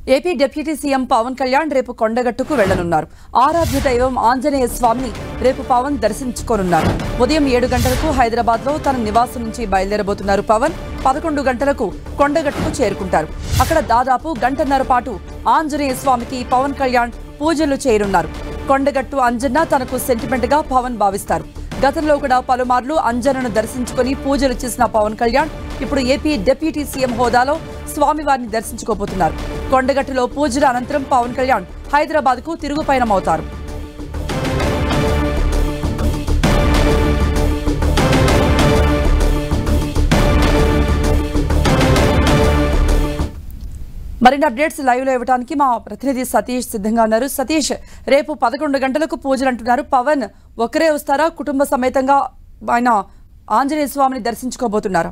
AP deputy CM Pawan Kalyan రేపు కొండగట్టుకు వెళ్లనున్నారు ఆరాధ్య దైవం ఆంజనేయ స్వామిని రేపు పవన్ దర్శించుకోనున్నారు ఉదయం ఏడు గంటలకు హైదరాబాద్ లో తన నివాసం నుంచి బయలుదేరబోతున్నారు పవన్ పదకొండు గంటలకు కొండగట్టుకు చేరుకుంటారు అక్కడ దాదాపు గంటన్నర పాటు ఆంజనేయ స్వామికి పవన్ కళ్యాణ్ పూజలు చేయనున్నారు కొండగట్టు అంజన్న తనకు సెంటిమెంట్ గా పవన్ భావిస్తారు గతంలో కూడా పలుమార్లు అంజనను దర్శించుకుని పూజలు చేసిన పవన్ కళ్యాణ్ ఇప్పుడు ఏపీ డిప్యూటీ సీఎం హోదాలో స్వామివారిని దర్శించుకోబోతున్నారు కొండగట్టులో పూజల అనంతరం పవన్ కళ్యాణ్ హైదరాబాద్ కు తిరుగు పయనమవుతారు మరిన్ని అప్డేట్స్ లైవ్ లో ఇవ్వడానికి మా ప్రతినిధి సతీష్ సిద్ధంగా ఉన్నారు సతీష్ రేపు పదకొండు గంటలకు పూజలు అంటున్నారు పవన్ ఒకరే వస్తారా కుటుంబ సమేతంగా ఆయన ఆంజనేయ స్వామిని దర్శించుకోబోతున్నారా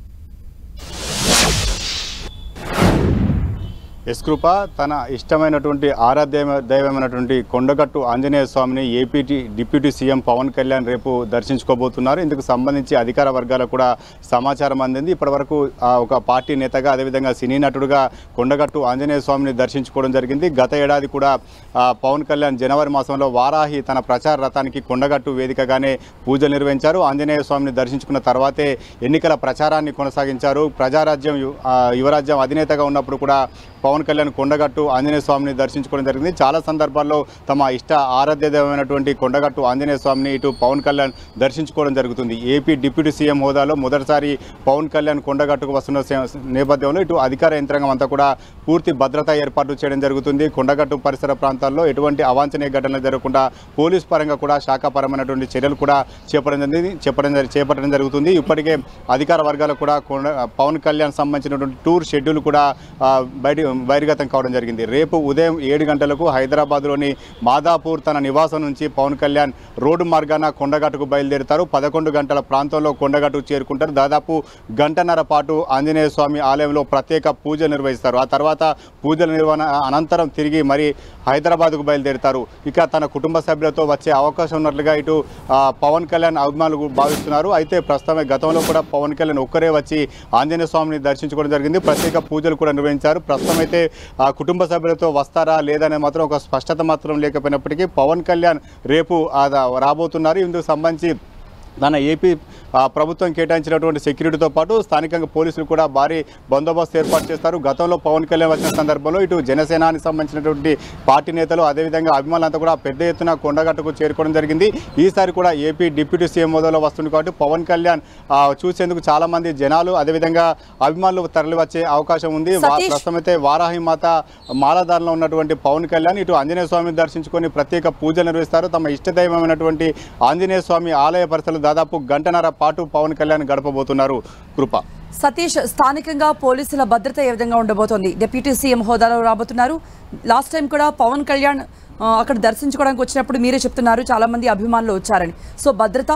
ఎస్కృప తన ఇష్టమైనటువంటి ఆరాధ్య దైవమైనటువంటి కొండగట్టు ఆంజనేయ స్వామిని ఏపీటీ డిప్యూటీ సీఎం పవన్ కళ్యాణ్ రేపు దర్శించుకోబోతున్నారు ఇందుకు సంబంధించి అధికార వర్గాలకు కూడా సమాచారం అందింది ఇప్పటివరకు ఆ, ఒక పార్టీ నేతగా అదేవిధంగా సినీ నటుడుగా కొండగట్టు ఆంజనేయ స్వామిని దర్శించుకోవడం జరిగింది గత ఏడాది కూడా ఆ, పవన్ కళ్యాణ్ జనవరి మాసంలో వారాహి తన ప్రచార రథానికి కొండగట్టు వేదికగానే పూజలు నిర్వహించారు ఆంజనేయ స్వామిని దర్శించుకున్న తర్వాతే ఎన్నికల ప్రచారాన్ని కొనసాగించారు ప్రజారాజ్యం యు- ఆ, యువరాజ్యం అధినేతగా ఉన్నప్పుడు కూడా పవన్ కళ్యాణ్ కొండగట్టు ఆంజనేయ స్వామిని దర్శించుకోవడం జరిగింది చాలా సందర్భాల్లో తమ ఇష్ట ఆరాధ్య దైవమైనటువంటి కొండగట్టు ఆంజనేయ స్వామిని ఇటు పవన్ కళ్యాణ్ దర్శించుకోవడం జరుగుతుంది ఏపీ డిప్యూటీ సీఎం హోదాలో మొదటిసారి పవన్ కళ్యాణ్ కొండగట్టుకు వస్తున్న సే- నేపథ్యంలో ఇటు అధికార యంత్రాంగం అంతా కూడా పూర్తి భద్రతా ఏర్పాట్లు చేయడం జరుగుతుంది కొండగట్టు పరిసర ప్రాంతాల్లో ఎటువంటి అవాంఛనీయ ఘటనలు జరగకుండా పోలీస్ పరంగా కూడా శాఖాపరమైనటువంటి చర్యలు కూడా చేపట్టడం జరిగింది చెప్పడం జరి- చేపట్టడం జరుగుతుంది ఇప్పటికే అధికార వర్గాలకు కూడా కొండ పవన్ కళ్యాణ్ సంబంధించినటువంటి టూర్ షెడ్యూల్ కూడా ఆ, బయట బహిర్గతం కావడం జరిగింది రేపు ఉదయం ఏడు గంటలకు హైదరాబాద్లోని మాదాపూర్ తన నివాసం నుంచి పవన్ కళ్యాణ్ రోడ్డు మార్గాన కొండగట్టుకు బయలుదేరుతారు పదకొండు గంటల ప్రాంతంలో కొండగట్టుకు చేరుకుంటారు దాదాపు గంటన్నర పాటు ఆంజనేయ స్వామి ఆలయంలో ప్రత్యేక పూజ నిర్వహిస్తారు ఆ తర్వాత పూజల నిర్వహణ అనంతరం తిరిగి మరి హైదరాబాద్కు బయలుదేరుతారు ఇక తన కుటుంబ సభ్యులతో వచ్చే అవకాశం ఉన్నట్లుగా ఇటు ఆ, పవన్ కళ్యాణ్ అభిమానులు భావిస్తున్నారు అయితే ప్రస్తుతమే గతంలో కూడా పవన్ కళ్యాణ్ ఒక్కరే వచ్చి ఆంజనేయ స్వామిని దర్శించుకోవడం జరిగింది ప్రత్యేక పూజలు కూడా నిర్వహించారు ప్రస్తుతం అయితే ఆ కుటుంబ సభ్యులతో వస్తారా లేదనే మాత్రం ఒక స్పష్టత మాత్రం లేకపోయినప్పటికీ పవన్ కళ్యాణ్ రేపు ఆ, రాబోతున్నారు ఇందుకు సంబంధించి తన ఏపీ ఆ, ప్రభుత్వం కేటాయించినటువంటి సెక్యూరిటీతో పాటు స్థానికంగా పోలీసులు కూడా భారీ బందోబస్తు ఏర్పాటు చేస్తారు గతంలో పవన్ కళ్యాణ్ వచ్చిన సందర్భంలో ఇటు జనసేనానికి సంబంధించినటువంటి పార్టీ నేతలు అదేవిధంగా అభిమానులంతా కూడా పెద్ద ఎత్తున కొండగట్టుకు చేరుకోవడం జరిగింది ఈసారి కూడా ఏపీ డిప్యూటీ సీఎం హోదాలో వస్తుంది కాబట్టి పవన్ కళ్యాణ్ ఆ, చూసేందుకు చాలా మంది జనాలు అదేవిధంగా అభిమానులు తరలి వచ్చే అవకాశం ఉంది వా- సతీష్. ప్రస్తుతం అయితే వారాహి మాత మాలాధారంలో ఉన్నటువంటి పవన్ కళ్యాణ్ ఇటు ఆంజనేయ స్వామిని దర్శించుకొని ప్రత్యేక పూజలు నిర్వహిస్తారు తమ ఇష్టదైవమైనటువంటి ఆంజనేయ స్వామి ఆలయ పరిసరాలు దాదాపు గంటన్నర పాటు పవన్ కళ్యాణ్ గడపబోతున్నారు కృప సతీష్ స్థానికంగా పోలీసుల భద్రత ఏ విధంగా ఉండబోతోంది డిప్యూటీ సీఎం హోదాలో రాబోతున్నారు లాస్ట్ టైం కూడా పవన్ కళ్యాణ్ ఆ, అక్కడ దర్శించుకోవడానికి వచ్చినప్పుడు మీరే చెప్తున్నారు చాలా మంది అభిమానులు వచ్చారని సో భద్రత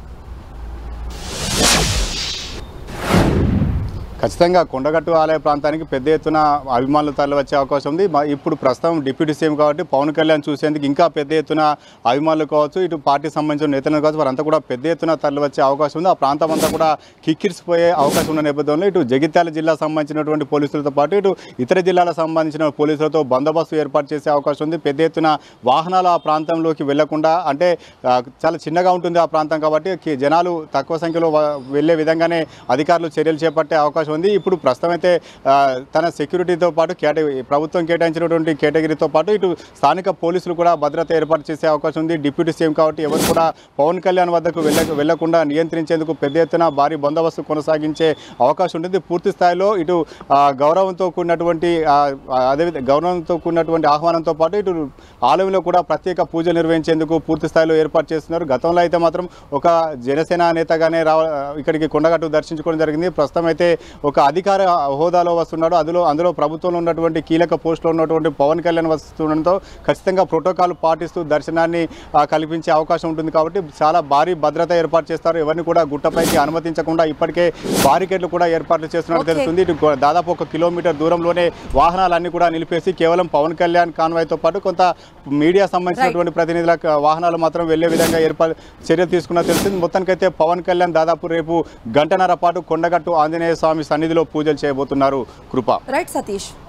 ఖచ్చితంగా కొండగట్టు ఆలయ ప్రాంతానికి పెద్ద ఎత్తున అభిమానులు తరలి వచ్చే అవకాశం ఉంది మ- ఇప్పుడు ప్రస్తుతం డిప్యూటీ సీఎం కాబట్టి పవన్ కళ్యాణ్ చూసేందుకు ఇంకా పెద్ద ఎత్తున అభిమానులు కావచ్చు ఇటు పార్టీ సంబంధించిన నేతలు కావచ్చు వారంతా కూడా పెద్ద ఎత్తున తరలి వచ్చే అవకాశం ఉంది ఆ ప్రాంతం అంతా కూడా కిక్కిరిసిపోయే అవకాశం ఉన్న నేపథ్యంలో ఇటు జగిత్యాల జిల్లా సంబంధించినటువంటి పోలీసులతో పాటు ఇటు ఇతర జిల్లాలకు సంబంధించిన పోలీసులతో బందోబస్తు ఏర్పాటు చేసే అవకాశం ఉంది పెద్ద ఎత్తున వాహనాలు ఆ ప్రాంతంలోకి వెళ్లకుండా అంటే ఆ, చాలా చిన్నగా ఉంటుంది ఆ ప్రాంతం కాబట్టి కి- జనాలు తక్కువ సంఖ్యలో వ- వెళ్లే విధంగానే అధికారులు చర్యలు చేపట్టే అవకాశం ఉంది ఇప్పుడు ప్రస్తుతం అయితే ఆ, తన సెక్యూరిటీతో పాటు కేటగిరీ ప్రభుత్వం కేటాయించినటువంటి కేటగిరీతో పాటు ఇటు స్థానిక పోలీసులు కూడా భద్రత ఏర్పాటు చేసే అవకాశం ఉంది డిప్యూటీ సీఎం కాబట్టి ఎవరు కూడా పవన్ కళ్యాణ్ వద్దకు వెళ్ళ వెళ్లకుండా నియంత్రించేందుకు పెద్ద ఎత్తున భారీ బందోబస్తు కొనసాగించే అవకాశం ఉంటుంది పూర్తి స్థాయిలో ఇటు ఆ, గౌరవంతో కూడినటువంటి ఆ, అదేవిధంగా గౌరవంతో కూడినటువంటి ఆహ్వానంతో పాటు ఇటు ఆలయంలో కూడా ప్రత్యేక పూజలు నిర్వహించేందుకు పూర్తి స్థాయిలో ఏర్పాటు చేస్తున్నారు గతంలో అయితే మాత్రం ఒక జనసేన నేతగానే రావ ఇక్కడికి కొండగట్టు దర్శించుకోవడం జరిగింది ప్రస్తుతం అయితే ఒక అధికార హోదాలో వస్తున్నాడు అందులో అందులో ప్రభుత్వంలో ఉన్నటువంటి కీలక పోస్టులో ఉన్నటువంటి పవన్ కళ్యాణ్ వస్తుండడంతో ఖచ్చితంగా ప్రోటోకాల్ పాటిస్తూ దర్శనాన్ని ఆ, కల్పించే అవకాశం ఉంటుంది కాబట్టి చాలా భారీ భద్రత ఏర్పాటు చేస్తారు ఎవరిని కూడా గుట్టపైకి అనుమతించకుండా ఇప్పటికే బారికేడ్లు కూడా ఏర్పాట్లు చేస్తున్నట్టు Okay. తెలుస్తుంది ఇటు గో- దాదాపు ఒక కిలోమీటర్ దూరంలోనే వాహనాలన్నీ కూడా నిలిపేసి కేవలం పవన్ కళ్యాణ్ కాన్వాయ్తో పాటు కొంత మీడియా సంబంధించినటువంటి ప్రతినిధుల క- వాహనాలు మాత్రం వెళ్లే విధంగా ఏర్పాటు చర్యలు తీసుకున్నా తెలిసింది మొత్తానికైతే పవన్ కళ్యాణ్ దాదాపు రేపు గంటన్నర పాటు కొండగట్టు ఆంజనేయ స్వామి సన్నిధిలో పూజలు చేయబోతున్నారు కృప రైట్ సతీష్